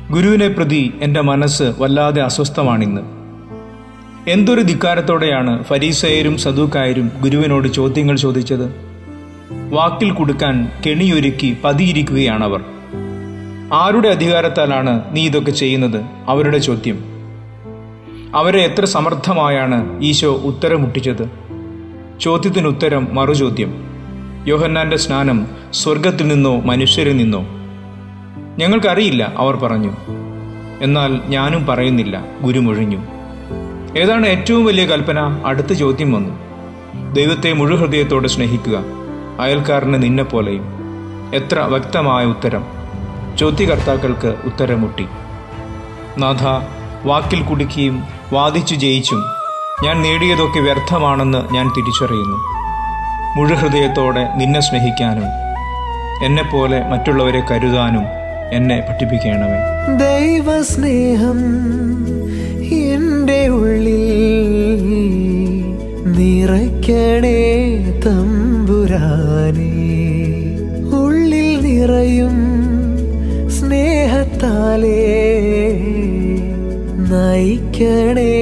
ഗുരുവിനെ പ്രതി എൻ്റെ മനസ്സ് വല്ലാതെ അസ്വസ്ഥമാണിന്ന് എന്തൊരു ധിക്കാരത്തോടെയാണ് ഫരീസയരും സദൂക്കായരും ഗുരുവിനോട് ചോദ്യങ്ങൾ ചോദിച്ചത് വാക്കിൽ കൊടുക്കാൻ കെണിയൊരുക്കി പതിയിരിക്കുകയാണവർ ആരുടെ അധികാരത്താലാണ് നീ ഇതൊക്കെ ചെയ്യുന്നത് അവരുടെ ചോദ്യം അവരെ എത്ര സമർത്ഥമായാണ് ഈശോ ഉത്തരം മുട്ടിച്ചത് ചോദ്യത്തിന് ഉത്തരം മറുചോദ്യം യോഹന്നാന്റെ സ്നാനം സ്വർഗത്തിൽ നിന്നോ മനുഷ്യരിൽ നിന്നോ ഞങ്ങൾക്കറിയില്ല അവർ പറഞ്ഞു എന്നാൽ ഞാനും പറയുന്നില്ല ഗുരു മുഴിഞ്ഞു ഏതാണ് ഏറ്റവും വലിയ കൽപ്പന അടുത്ത ചോദ്യം വന്നു ദൈവത്തെ മുഴുഹൃദയത്തോടെ സ്നേഹിക്കുക അയൽക്കാരന് നിന്നെപ്പോലെയും എത്ര വ്യക്തമായ ഉത്തരം ചോദ്യകർത്താക്കൾക്ക് ഉത്തരം മുട്ടി നാഥ വാക്കിൽ കുടുക്കിയും വാദിച്ചു ജയിച്ചും ഞാൻ നേടിയതൊക്കെ വ്യർത്ഥമാണെന്ന് ഞാൻ തിരിച്ചറിയുന്നു മുഴുഹൃദയത്തോടെ നിന്നെ സ്നേഹിക്കാനും എന്നെപ്പോലെ മറ്റുള്ളവരെ കരുതാനും എന്നെ പഠിപ്പിക്കണമേ ദൈവസ്നേഹം എൻ്റെ ഉള്ളിൽ നിറയ്ക്കണേ തമ്പുരാനേ ഉള്ളിൽ നിറയും സ്നേഹത്താലേ നയിക്കണേ